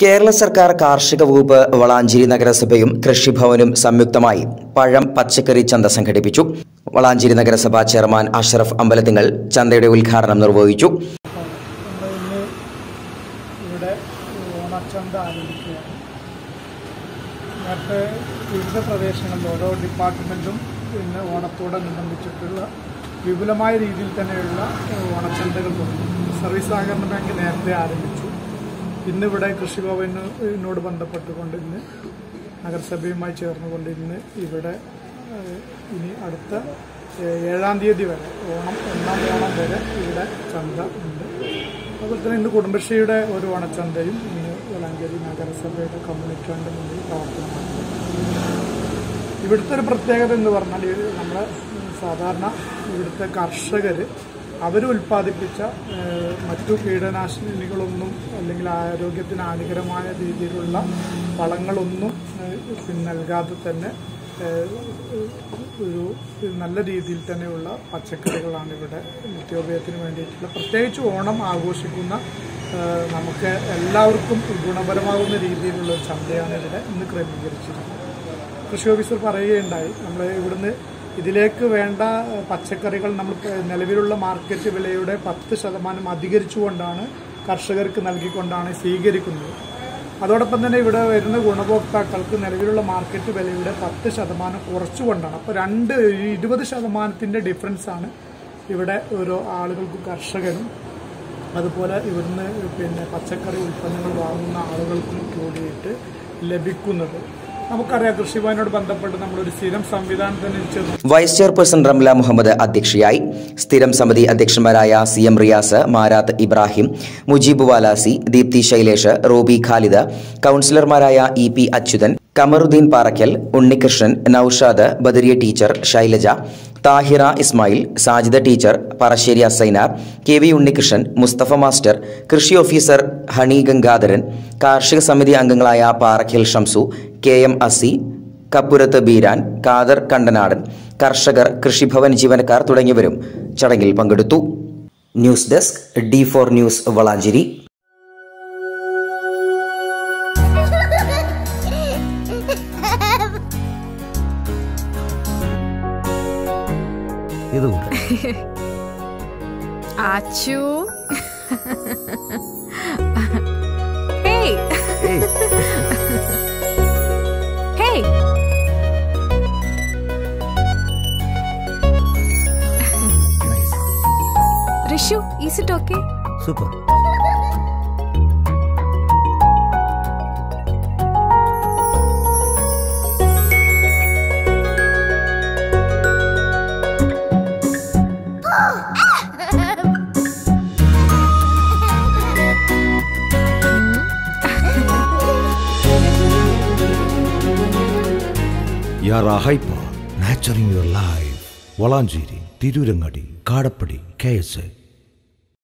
കേരള സർക്കാർ കാർഷിക വകുപ്പ് വളാഞ്ചേരി നഗരസഭയും കൃഷിഭവനും സംയുക്തമായി പഴം പച്ചക്കറി ചന്ത സംഘടിപ്പിച്ചു വളാഞ്ചേരി നഗരസഭ ചെയർമാൻ അഷറഫ് അമ്പലത്തിങ്ങൾ ചന്തയുടെ ഉദ്ഘാടനം നിർവഹിച്ചു നമ്മൾ ഇന്ന് ഇവിടെ ഓണച്ചന്ത ആരംഭിക്കുകയാണ് നേരത്തെ വിവിധ പ്രദേശങ്ങളിൽ ഓരോ ഡിപ്പാർട്ട്മെൻറ്റും പിന്നെ ഓണത്തോടനുബന്ധിച്ചിട്ടുള്ള വിപുലമായ രീതിയിൽ തന്നെയുള്ള ഓണച്ചന്തകൾ തുടങ്ങി സർവീസ് സഹകരണ ബാങ്ക് നേരത്തെ ആരംഭിച്ചു ഇന്നിവിടെ കൃഷിഭവനോട് ബന്ധപ്പെട്ടുകൊണ്ട് ഇന്ന് നഗരസഭയുമായി ചേർന്നുകൊണ്ട് ഇന്ന് ഇവിടെ ഏഹ്, ഇനി അടുത്ത ഏഹ്, ഏഴാം തീയതി വരെ ഓണം ഒന്നാം ഓണം വരെ ഇവിടെ ചന്ത ഉണ്ട് അതുപോലെ തന്നെ ഇന്ന് കുടുംബശ്രീയുടെ ഒരു ഓണച്ചന്തയും ഇന്ന് വളാഞ്ചേരി നഗരസഭയുടെ കമ്മ്യൂണിറ്റിയുടെ മുന്നിൽ പ്രവർത്തനമാണ് ഇവിടുത്തെ ഒരു പ്രത്യേകത എന്ന് പറഞ്ഞാൽ ഇത് നമ്മളെ സാധാരണ ഇവിടുത്തെ കർഷകർ അവർ ഉൽപ്പാദിപ്പിച്ച ഏഹ്, മറ്റു കീടനാശിനികളൊന്നും അല്ലെങ്കിൽ ആരോഗ്യത്തിന് ഹാനികരമായ രീതിയിലുള്ള വളങ്ങളൊന്നും ഏഹ്, പിന്നെ നൽകാതെ തന്നെ ഏഹ്, ഒരു നല്ല രീതിയിൽ തന്നെയുള്ള പച്ചക്കറികളാണ് ഇവിടെ നിത്യോപയോഗത്തിന് വേണ്ടിയിട്ടുള്ള പ്രത്യേകിച്ച് ഓണം ആഘോഷിക്കുന്ന ഏഹ്, നമുക്ക് എല്ലാവർക്കും ഗുണപരമാകുന്ന രീതിയിലുള്ള ഒരു ചന്തയാണ് ഇവിടെ ഇന്ന് ക്രമീകരിച്ചിരിക്കുന്നത് കൃഷി ഓഫീസർ പറയുകയുണ്ടായി നമ്മൾ ഇവിടുന്ന് ഇതിലേക്ക് വേണ്ട ഏഹ്, പച്ചക്കറികൾ നമ്മൾ ഇപ്പോ നിലവിലുള്ള മാർക്കറ്റ് വിലയുടെ പത്ത് ശതമാനം അധികരിച്ചുകൊണ്ടാണ് കർഷകർക്ക് നൽകിക്കൊണ്ടാണ് സ്വീകരിക്കുന്നത് അതോടൊപ്പം തന്നെ ഇവിടെ വരുന്ന ഗുണഭോക്താക്കൾക്ക് നിലവിലുള്ള മാർക്കറ്റ് വിലയുടെ പത്ത് ശതമാനം കുറച്ചുകൊണ്ടാണ് അപ്പോൾ രണ്ട് ഈ ഇരുപത് ശതമാനത്തിൻ്റെ ഡിഫറൻസ് ആണ് ഇവിടെ ഓരോ ആളുകൾക്കും കർഷകനും അതുപോലെ ഇവിടുന്ന് പിന്നെ പച്ചക്കറി ഉൽപ്പന്നങ്ങൾ വാങ്ങുന്ന ആളുകൾക്കും കൂടിയിട്ട് ലഭിക്കുന്നത് നമുക്കറിയാം കൃഷിഭവനോട് ബന്ധപ്പെട്ട് നമ്മളൊരു സ്ഥിരം സംവിധാനം തന്നെ ചെറു വൈസ് ചെയർപേഴ്സൺ റംല മുഹമ്മദ് അധ്യക്ഷയായി സ്ഥിരം സമിതി അധ്യക്ഷന്മാരായ സി എം റിയാസ് മാരാത്ത് ഇബ്രാഹിം മുജീബ് വാലാസി ദീപ്തി ശൈലേഷ് റോബി ഖാലിദ് കൌൺസിലർമാരായ E P Achuthan Kamaruddin Parakkal Unnikrishnan Noushad Badariya teacher Shailaja Thahira Ismail Sajida teacher Parassery Asainar K V Unnikrishnan Musthafa master കൃഷി ഓഫീസർ ഹണി ഗംഗാധരൻ കാർഷിക സമിതി അംഗങ്ങളായ പാറയ്ക്കൽ ഷംസു കെ എം അസി കപ്പുരത്ത് ബീരാൻ കാദർ കണ്ടനാടൻ കർഷകർ കൃഷിഭവൻ ജീവനക്കാർ തുടങ്ങിയവരും ചടങ്ങിൽ പങ്കെടുത്തു news desk D four news Valanchery ഇത് കൂടെ Achu hey hey hey nice Rishu is it okay super യാറാ hyper nurturing your life Valanchery Tirurangadi Kadappadi K S